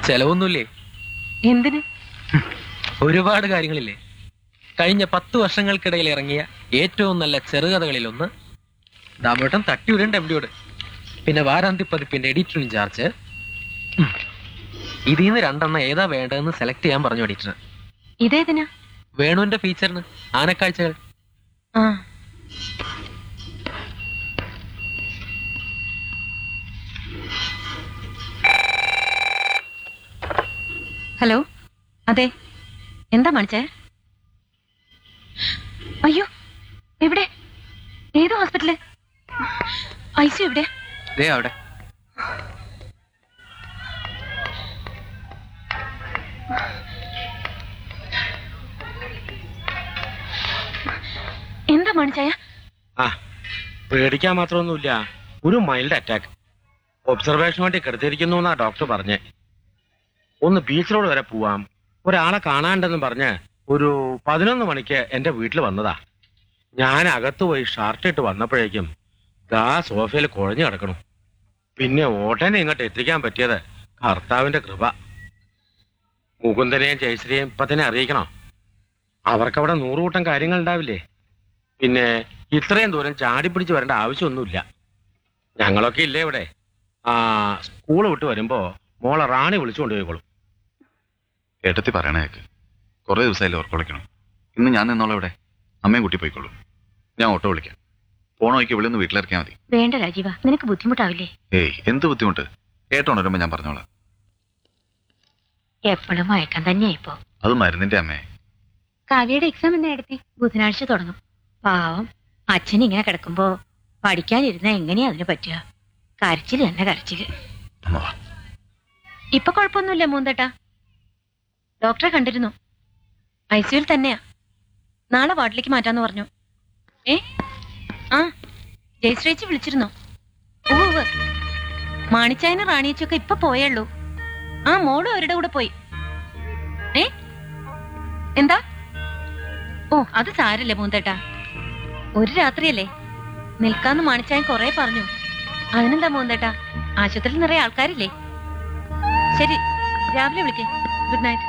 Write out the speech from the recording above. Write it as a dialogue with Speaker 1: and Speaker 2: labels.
Speaker 1: ചെലവൊന്നുമില്ലേ
Speaker 2: എന്തിന്
Speaker 1: ഒരുപാട് കാര്യങ്ങളില്ലേ കഴിഞ്ഞ പത്ത് വർഷങ്ങൾക്കിടയിൽ ഇറങ്ങിയ ഏറ്റവും നല്ല ചെറുകഥകളിലൊന്ന് ദാമോട്ടം തട്ടിവിടേണ്ട എംഡിയോട് പിന്നെ വാരാന്തി പതിപ്പിന്റെ എഡിറ്റർ ഇൻചാർജ് ഉം. ഇതിൽ നിന്ന് രണ്ടെണ്ണം ഏതാ വേണ്ടതെന്ന് സെലക്ട് ചെയ്യാൻ പറഞ്ഞു എഡിറ്റർ
Speaker 2: ഇതേതിനാ
Speaker 1: വേണുവിന്റെ ഫീച്ചറിന് ആനക്കാഴ്ചകൾ
Speaker 2: ആ ഹലോ അതെ എന്താ മണിച്ചേ അയ്യോ എവിടെ ഏത് ഹോസ്പിറ്റല് ഐ സി എവിടെ
Speaker 1: ദേ അവിടെ
Speaker 2: എന്താ മണിച്ചായ
Speaker 3: ആ പേടിക്കാൻ മാത്രമൊന്നുമില്ല ഒരു മൈൽഡ് അറ്റാക്ക് ഒബ്സർവേഷൻ വേണ്ടി കിടത്തിയിരിക്കുന്നു എന്നാ ഡോക്ടർ പറഞ്ഞേ ഒന്ന് ബീച്ച് റോഡ് വരെ പോവാം ഒരാളെ കാണാണ്ടെന്ന് പറഞ്ഞ് ഒരു പതിനൊന്ന് മണിക്ക് എന്റെ വീട്ടിൽ വന്നതാ ഞാൻ അകത്ത് പോയി ഷർട്ട് ഇട്ട് വന്നപ്പോഴേക്കും ദാ സോഫയിൽ കുഴഞ്ഞു കിടക്കണു പിന്നെ ഓട്ടനെ ഇങ്ങോട്ട് എത്തിക്കാൻ പറ്റിയത് കർത്താവിന്റെ കൃപ മുകുന്ദനെയും ജയശ്രീയും ഇപ്പൊ തന്നെ അറിയിക്കണോ അവർക്കവിടെ നൂറുകൂട്ടം കാര്യങ്ങൾ ഉണ്ടാവില്ലേ പിന്നെ ഇത്രയും ദൂരം ചാടി പിടിച്ച് വരേണ്ട ആവശ്യമൊന്നുമില്ല ഞങ്ങളൊക്കെ ഇല്ലേ ഇവിടെ ആ സ്കൂൾ വിട്ട് വരുമ്പോ മോളെ റാണി വിളിച്ചു കൊണ്ടുപോയിക്കോളും
Speaker 4: ഏട്ടത്തി പറയണ കേക്ക് കുറെ ദിവസമായില്ലേ ഓർക്ക് വിളിക്കണം ഇന്ന് ഞാൻ നിന്നോളാം ഇവിടെ അമ്മയും കുട്ടി പോയിക്കോളൂ ഞാൻ ഓട്ടോ വിളിക്കാം പോണ വഴിക്ക് ഇവിടെ നിന്ന് വീട്ടിലിറക്കിയാൽ മതി
Speaker 2: വേണ്ട രാജീവ നിനക്ക് ബുദ്ധിമുട്ടാവില്ലേ
Speaker 4: ഏയ് എന്ത് ബുദ്ധിമുട്ട് ഏട്ടോണരുമ്പോ ഞാൻ പറഞ്ഞോളാം
Speaker 2: എപ്പോഴും മയക്കം തന്നെയാ ഇപ്പോ
Speaker 4: അത് മരുന്നിന്റെ അമ്മേ
Speaker 2: കാവ്യയുടെ എക്സാം എന്നാ എടുത്തി ബുധനാഴ്ച തുടങ്ങും പാവം അച്ഛൻ ഇങ്ങനെ കിടക്കുമ്പോ പഠിക്കാനിരുന്ന എങ്ങനെയാ അതിന് പറ്റുക കരച്ചില് തന്നെ കരച്ചില്
Speaker 4: അമ്മ വാ.
Speaker 2: ഇപ്പൊ കുഴപ്പമൊന്നുമില്ല മൂന്തേട്ടാ ഡോക്ടറെ കണ്ടിരുന്നു ഐ സിയുൽ തന്നെയാ നാളെ വാർഡിലേക്ക് മാറ്റാന്ന് പറഞ്ഞു ഏ ആ ജയശ്രീച്ചി വിളിച്ചിരുന്നോ ഉവ്വ് മാണിച്ചായനും റാണിയച്ചൊക്കെ ഇപ്പൊ പോയുള്ളൂ ആ മോളും അവരുടെ കൂടെ പോയി ഏ എന്താ ഓ അത് സാരല്ലേ മൂന്തേട്ടാ ഒരു രാത്രിയല്ലേ നിൽക്കാന്ന് മാണിച്ചായൻ കൊറേ പറഞ്ഞു അതിനെന്താ മൂന്തേട്ടാ ആശുപത്രിയിൽ നിറയെ ആൾക്കാരില്ലേ ശരി രാവിലെ വിളിക്കേ ഗുഡ് നൈറ്റ്